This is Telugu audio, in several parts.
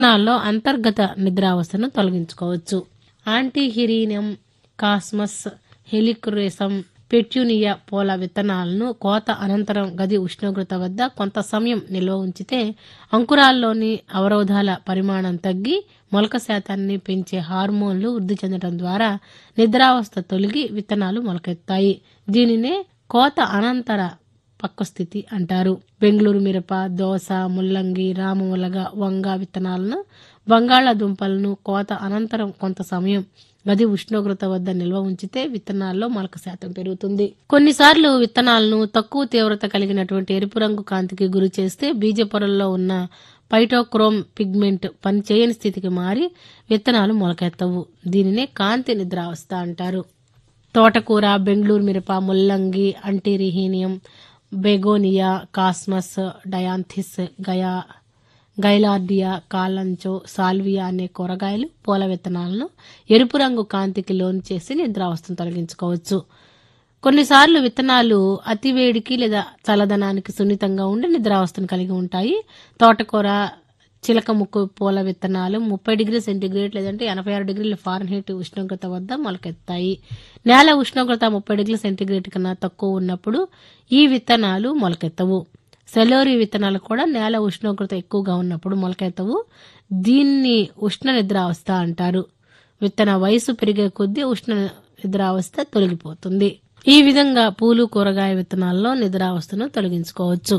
విత్తనాల్లో అంతర్గత నిద్రావస్థను తొలగించుకోవచ్చు యాంటీహిరీనియం కాస్మస్ హెలిక్రేసం పెట్యూనియా పూల విత్తనాలను కోత అనంతరం గది ఉష్ణోగ్రత వద్ద కొంత సమయం నిల్వ ఉంచితే అంకురాల్లోని అవరోధాల పరిమాణం తగ్గి మొలక శాతాన్ని పెంచే హార్మోన్లు వృద్ధి చెందడం ద్వారా నిద్రావస్థ తొలగి విత్తనాలు మొలకెత్తాయి దీనినే కోత అనంతర పక్వస్థితి అంటారు బెంగళూరు మిరప దోస ముల్లంగి రామములగ వంగ విత్తనాలను బంగాళాదుంపలను కోత అనంతరం కొంత సమయం గది ఉష్ణోగ్రత వద్ద నిల్వ ఉంచితే విత్తనాల్లో మొలక శాతం పెరుగుతుంది కొన్నిసార్లు విత్తనాలను తక్కువ తీవ్రత కలిగినటువంటి ఎరుపు రంగు కాంతికి గురి చేస్తే బీజ పొరల్లో ఉన్న పైటోక్రోమ్ పిగ్మెంట్ పనిచేయని స్థితికి మారి విత్తనాలు మొలకెత్తవు దీనినే కాంతి నిద్రావస్థ అంటారు తోటకూర బెంగళూరు మిరప ముల్లంగి అంటిరిహీనియం బెగోనియా కాస్మస్ డయాంథిస్ గయా గైలార్డియా కాలంచో సాల్వియా అనే కూరగాయలు పూల విత్తనాలను ఎరుపు రంగు కాంతికి లోను చేసి నిద్రావస్థను తొలగించుకోవచ్చు కొన్నిసార్లు విత్తనాలు అతివేడికి లేదా చల్లదనానికి సున్నితంగా ఉండి నిద్రావస్థను కలిగి ఉంటాయి తోటకూర చిలక ముక్కు పూల విత్తనాలు ముప్పై డిగ్రీ సెంటీగ్రేడ్ లేదంటే ఎనభై ఆరు డిగ్రీల ఫారెన్హీట్ ఉష్ణోగ్రత వద్ద మొలకెత్తాయి నేల ఉష్ణోగ్రత ముప్పై డిగ్రీల సెంటీగ్రేడ్ కన్నా తక్కువ ఉన్నప్పుడు ఈ విత్తనాలు మొలకెత్తవు సెలోరీ విత్తనాలు కూడా నేల ఉష్ణోగ్రత ఎక్కువగా ఉన్నప్పుడు మొలకెత్తవు దీన్ని ఉష్ణ నిద్రావస్థ అంటారు విత్తన వయసు పెరిగే కొద్దీ ఉష్ణ నిద్రావస్థ తొలగిపోతుంది ఈ విధంగా పూలు కూరగాయ విత్తనాల్లో నిద్రావస్థను తొలగించుకోవచ్చు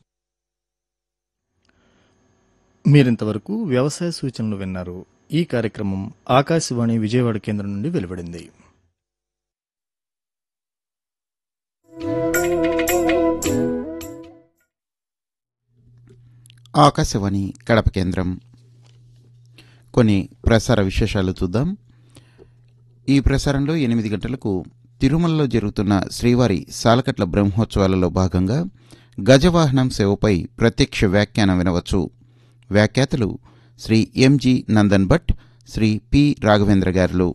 మీరింతవరకు వ్యవసాయ సూచనలు విన్నారు ఈ కార్యక్రమం ఆకాశవాణి విజయవాడ కేంద్రం నుండి వెలువడింది ఆకాశవాణి కడప కేంద్రం కొన్ని ప్రసార విశేషాలు చూద్దాం ఈ ప్రసారంలో ఎనిమిది గంటలకు తిరుమలలో జరుగుతున్న శ్రీవారి సాలకట్ల బ్రహ్మోత్సవాలలో భాగంగా గజవాహనం సేవపై ప్రత్యక్ష వ్యాఖ్యానం వినవచ్చు వ్యాఖ్యాతలు శ్రీ ఎంజి నందన్ భట్ శ్రీ పి రాఘవేంద్ర గారులు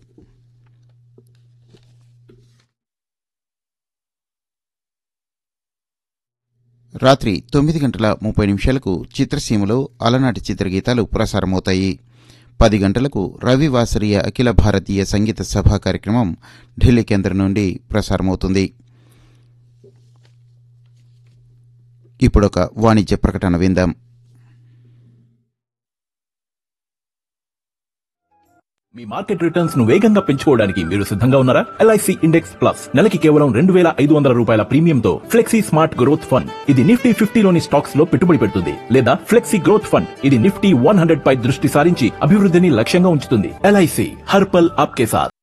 రాత్రి తొమ్మిది గంటల ముప్పై నిమిషాలకు చిత్రసీమలో అలనాటి చిత్రగీతాలు ప్రసారమవుతాయి పది గంటలకు రవి వాసరీయ అఖిల భారతీయ సంగీత సభ కార్యక్రమం ఢిల్లీ కేంద్రం నుండి ప్రసారమవుతుంది ఇప్పుడొక వాణిజ్య ప్రకటన విందాం మీ మార్కెట్ రిటర్న్స్ ను వేగంగా పెంచుకోవడానికి మీరు సిద్ధంగా ఉన్నారా ఎల్ఐసి ఇండెక్స్ ప్లస్ నెలకి కేవలం రెండు వేల ఐదు వందల రూపాయల ప్రీమియంతో ఫ్లెక్సీ స్మార్ట్ గ్రోత్ ఫండ్ ఇది నిఫ్టీ ఫిఫ్టీలోని స్టాక్స్ లో పెట్టుబడి పెడుతుంది లేదా ఫ్లెక్సీ గ్రోత్ ఫండ్ ఇది నిఫ్టీ వన్ హండ్రెడ్ పై దృష్టి సారించి అభివృద్ధిని లక్ష్యంగా ఉంచుతుంది ఎల్ఐసి హర్పల్ ఆప్కే సాత్